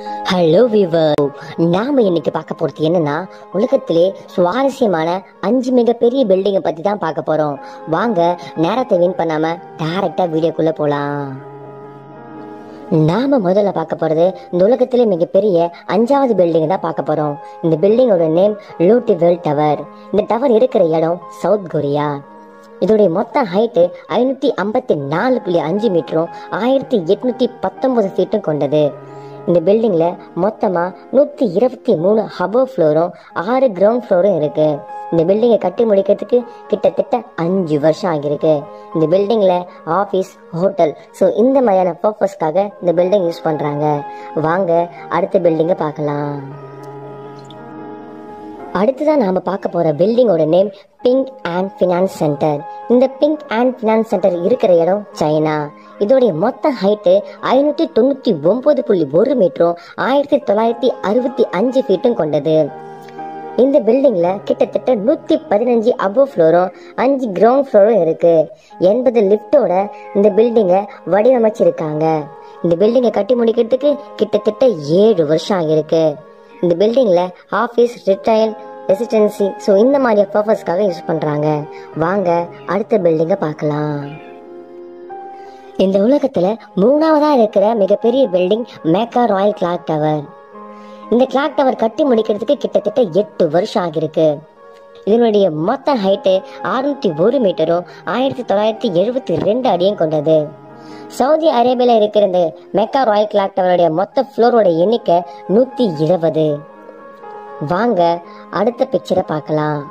hello விவர் நாம இன்னைக்கு பார்க்க போறது என்னன்னா உலகத்திலே சுவாரஸ்யமான அஞ்சு மிகப்பெரிய பில்டிங்கை பத்தி தான் பார்க்க போறோம் வாங்க நேரத்தை வீண் பண்ணாம டைரக்டா வீடியோக்குள்ள போலாம் நாம முதல்ல பார்க்க போறது இந்த உலகத்திலே மிகப்பெரிய அஞ்சாவது பில்டிங் தான் பார்க்க போறோம் இந்த பில்டிங்கோட நேம் லூட்டிவெல் டவர் இந்த டவர் இருக்கிற இடம் சவுத் கொரியா இதோடைய மொத்த ஹைட்டு ஐநூத்தி ஐம்பத்தி நாலு புள்ளி அஞ்சு மீட்டரும் ஆயிரத்தி எட்நூத்தி பத்தொன்பது ஃபீட்டும் கொண்டது இந்த பில்டிங்ல மொத்தமா நூத்தி இருபத்தி மூணு ஹபோ ஃப்ளோரும் ஆறு கிரவுண்ட் ஃப்ளோரும் இருக்கு இந்த பில்டிங்கை கட்டி முடிக்கிறதுக்கு கிட்டத்தட்ட அஞ்சு வருஷம் ஆகியிருக்கு இந்த பில்டிங்ல ஆபீஸ் ஹோட்டல் ஸோ இந்த மாதிரியான பர்பஸ்க்காக இந்த பில்டிங் யூஸ் பண்றாங்க வாங்க அடுத்த பில்டிங்கை பார்க்கலாம் அடுத்ததான் நாம பார்க்க போற பில்டிங்கோட name pink and finance centre இந்த பிங்க் அண்ட் ஃபினான்ஸ் சென்டர் இருக்கிற இடம் சைனா இதோடைய மொத்த ஹைட்டு ஐநூத்தி தொண்ணூத்தி ஒன்பது புள்ளி ஒரு மீட்டரும் ஆயிரத்தி தொள்ளாயிரத்தி அறுபத்தி அஞ்சு ஃபீட்டும் கொண்டது இந்த பில்டிங்ல கிட்டத்தட்ட நூத்தி பதினஞ்சு அபோ ஃப்ளோரும் அஞ்சு கிரவுண்ட் ஃப்ளோரும் இருக்கு எண்பது லிஃப்டோட இந்த பில்டிங்கை வடிவமைச்சிருக்காங்க இந்த பில்டிங்கை கட்டி முடிக்கிறதுக்கு கிட்டத்தட்ட ஏழு வருஷம் ஆகியிருக்கு இந்த பில்டிங்ல ஆஃபீஸ் ரிட்டைல் ரெசிடென்சி ஸோ இந்த மாதிரி பர்பஸ்க்காக யூஸ் பண்றாங்க வாங்க அடுத்த பில்டிங்கை பார்க்கலாம் இந்த உலகத்துல மூணாவதா இருக்கிற மிகப்பெரிய building Mecca royal clock tower இந்த கிளாக் டவர் கட்டி முடிக்கிறதுக்கு கிட்டத்தட்ட எட்டு வருஷம் ஆகியிருக்கு இதனுடைய மொத்த ஹைட்டு அறுநூத்தி ஒரு மீட்டரும் ஆயிரத்தி தொள்ளாயிரத்தி எழுபத்தி ரெண்டு அடியும் கொண்டது சவுதி அரேபியால இருக்கிற இந்த மெக்கா ராயல் கிளாக் டவருடைய மொத்த ஃப்ளோரோட எண்ணிக்கை நூத்தி இருபது வாங்க அடுத்த பிக்சரை பார்க்கலாம்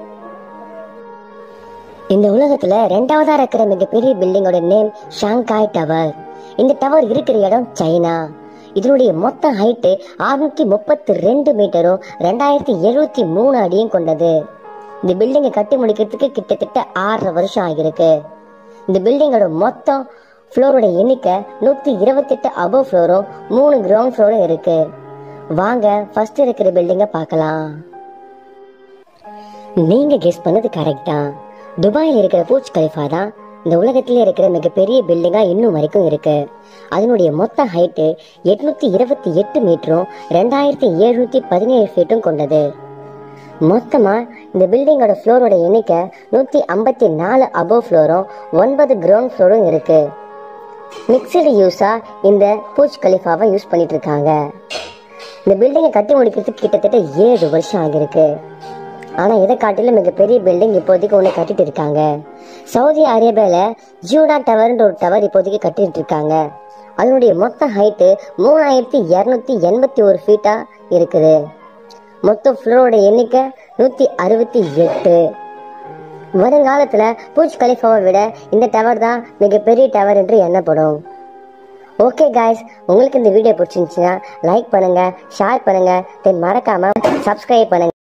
இந்த உலகத்துல ரெண்டாவதா இருக்கிற மிகப்பெரிய பில்டிங்கோட நேம் ஷாங்காய் டவர் இந்த டவர் இருக்கிற இடம் சைனா இதனுடைய மொத்த ஹைட்டு அறுநூத்தி முப்பத்தி ரெண்டு மீட்டரும் ரெண்டாயிரத்தி எழுபத்தி மூணு அடியும் கொண்டது இந்த பில்டிங்கை கட்டி முடிக்கிறதுக்கு கிட்டத்தட்ட ஆறரை வருஷம் ஆகியிருக்கு இந்த பில்டிங்கோட மொத்தம் ஃப்ளோரோட எண்ணிக்கை நூத்தி இருபத்தெட்டு அபவ் ஃப்ளோரும் மூணு கிரவுண்ட் ஃப்ளோரும் இருக்கு வாங்க ஃபர்ஸ்ட் இருக்கிற பில்டிங்கை பார்க்கலாம் நீங்க கெஸ் பண்ணது கரெக்ட் தான் துபாயில் இருக்கிற பூச் கலிஃபா தான் இந்த உலகத்திலே இருக்கிற மிகப்பெரிய பில்டிங்கா இன்னும் வரைக்கும் இருக்கு அதனுடைய மொத்த ஹைட்டு எட்நூத்தி இருபத்தி எட்டு மீட்டரும் ரெண்டாயிரத்தி எழுநூத்தி பதினேழு ஃபீட்டும் கொண்டது மொத்தமா இந்த பில்டிங்கோட ஃப்ளோரோட எண்ணிக்கை நூத்தி ஐம்பத்தி நாலு அபோவ் ஃப்ளோரும் ஒன்பது கிரவுண்ட் ஃப்ளோரும் இருக்கு மிக்சடு யூஸா இந்த பூச் கலிஃபாவை யூஸ் பண்ணிட்டு இருக்காங்க இந்த பில்டிங்கை கட்டி முடிக்கிறதுக்கு கிட்டத்தட்ட ஏழு வருஷம் ஆகியிருக்கு ஆனா இதை காட்டிலும் மிகப்பெரிய பில்டிங் இப்போதைக்கு ஒன்று கட்டிட்டு இருக்காங்க சவுதி அரேபியால ஜூடா டவர்ன்ற ஒரு டவர் இப்போதைக்கு கட்டிட்டு இருக்காங்க அதனுடைய மொத்த ஹைட்டு மூணாயிரத்தி இரநூத்தி எண்பத்தி ஒரு ஃபீட்டா இருக்குது மொத்த ஃப்ளோரோட எண்ணிக்கை நூத்தி அறுபத்தி எட்டு வருங்காலத்துல பூஜ் கலிஃபாவை விட இந்த டவர் தான் மிகப்பெரிய டவர் என்று எண்ணப்படும் ஓகே காய்ஸ் உங்களுக்கு இந்த வீடியோ பிடிச்சிருந்துச்சுன்னா லைக் பண்ணுங்க ஷேர் பண்ணுங்க தென் மறக்காம சப்ஸ்கிரைப் பண்ணுங்க